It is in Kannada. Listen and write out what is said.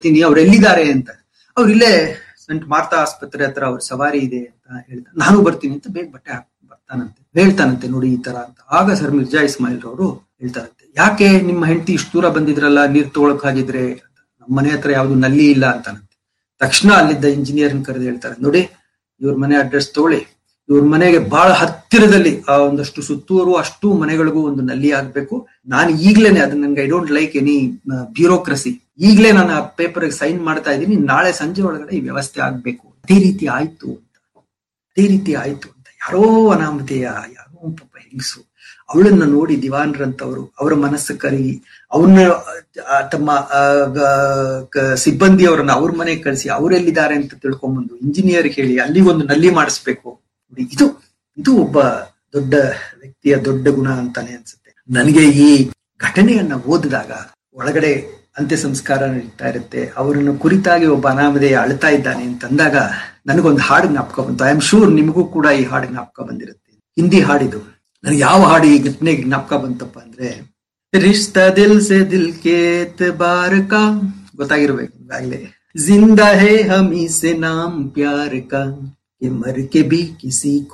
ಬರ್ತೀನಿ ಅವ್ರು ಎಲ್ಲಿದ್ದಾರೆ ಅಂತ ಅವ್ರು ಇಲ್ಲೇ ಸಂಟ್ ಮಾರ್ತಾ ಆಸ್ಪತ್ರೆ ಹತ್ರ ಅವ್ರ ಸವಾರಿ ಇದೆ ಅಂತ ಹೇಳ್ತಾರೆ ನಾನು ಬರ್ತೀನಿ ಅಂತ ಬೇಗ ಬಟ್ಟೆ ಹಾಕಿ ಬರ್ತಾನಂತೆ ಹೇಳ್ತಾನಂತೆ ನೋಡಿ ಈ ತರ ಅಂತ ಆಗ ಸರ್ ಮಿರ್ಜಾ ಇಸ್ಮಾಯಿಲ್ ಅವರು ಹೇಳ್ತಾರಂತೆ ಯಾಕೆ ನಿಮ್ಮ ಹೆಂಡತಿ ಇಷ್ಟು ದೂರ ಬಂದಿದ್ರಲ್ಲ ನೀರ್ ತಗೊಳಕ್ ಹಾಗಿದ್ರೆ ನಮ್ಮ ಮನೆ ಹತ್ರ ಯಾವ್ದು ನಲ್ಲಿ ಇಲ್ಲ ಅಂತಾನಂತೆ ತಕ್ಷಣ ಅಲ್ಲಿದ್ದ ಇಂಜಿನಿಯರ್ ಕರೆದು ಹೇಳ್ತಾರೆ ನೋಡಿ ಇವ್ರ ಮನೆ ಅಡ್ರೆಸ್ ತಗೊಳ್ಳಿ ಇವ್ರ ಮನೆಗೆ ಬಹಳ ಹತ್ತಿರದಲ್ಲಿ ಆ ಒಂದಷ್ಟು ಸುತ್ತೂರು ಅಷ್ಟು ಮನೆಗಳಿಗೂ ಒಂದು ನಲ್ಲಿ ಆಗ್ಬೇಕು ನಾನು ಈಗ್ಲೇನೆ ಅದನ್ನ ನಂಗೆ I don't like any bureaucracy ಈಗ್ಲೇ ನಾನು ಆ ಪೇಪರ್ ಸೈನ್ ಮಾಡ್ತಾ ಇದ್ದೀನಿ ನಾಳೆ ಸಂಜೆ ಒಳಗಡೆ ಈ ವ್ಯವಸ್ಥೆ ಆಗ್ಬೇಕು ಅದೇ ರೀತಿ ಆಯ್ತು ಅಂತ ಅದೇ ರೀತಿ ಆಯ್ತು ಅಂತ ಯಾರೋ ಅನಾಮಧೇಯ ಯಾರೋ ಪಾಪ ಹೆಂಗಸು ಅವಳನ್ನ ನೋಡಿ ದಿವಾನ್ರಂತವರು ಅವರ ಮನಸ್ಸು ಕರಗಿ ಅವನ್ನ ತಮ್ಮ ಸಿಬ್ಬಂದಿಯವರನ್ನ ಅವ್ರ ಮನೆಗೆ ಕಳಿಸಿ ಅವರೆಲ್ಲಿದ್ದಾರೆ ಅಂತ ತಿಳ್ಕೊಂಬಂದು ಇಂಜಿನಿಯರ್ ಹೇಳಿ ಅಲ್ಲಿ ಒಂದು ನಲ್ಲಿ ಮಾಡಿಸ್ಬೇಕು ನೋಡಿ ಇದು ಇದು ಒಬ್ಬ ದೊಡ್ಡ ವ್ಯಕ್ತಿಯ ದೊಡ್ಡ ಗುಣ ಅಂತಾನೆ ಅನ್ಸುತ್ತೆ ನನಗೆ ಈ ಘಟನೆಯನ್ನ ಓದಿದಾಗ ಒಳಗಡೆ ಅಂತ್ಯ ಸಂಸ್ಕಾರ ನಡೀತಾ ಇರುತ್ತೆ ಅವರನ್ನು ಕುರಿತಾಗಿ ಒಬ್ಬ ಅನಾಮಧೇಯ ಅಳ್ತಾ ಇದ್ದಾನೆ ಅಂತಂದಾಗ ನನಗೊಂದು ಹಾಡು ಜ್ಞಾಪಕ ಬಂತು ಐ ಆಮ್ ಶೂರ್ ನಿಮಗೂ ಕೂಡ ಈ ಹಾಡು ಜ್ಞಾಪಕ ಬಂದಿರುತ್ತೆ ಹಿಂದಿ ಹಾಡಿದು ನನಗೆ ಯಾವ ಹಾಡು ಈ ಘಟನೆಗೆ ಜ್ಞಾಪಕ ಬಂತಪ್ಪ ಅಂದ್ರೆ ರಿಶ್ತಾ ದಿಲ್ ಸೆ ದಿಲ್ ಕೆ ಬಾರ್ ಕಾ ಗೊತ್ತಾಗಿರ್ಬೇಕು ಈಗಾಗಲೇ ಜಿಂದಾ ಹೇ ಹಮಿ ಸೆ ನಾಮ್ ಪ್ಯಾರ್ ಕಾ ಮರ್ ಕೆ ಬಿ ಕಿಸಿ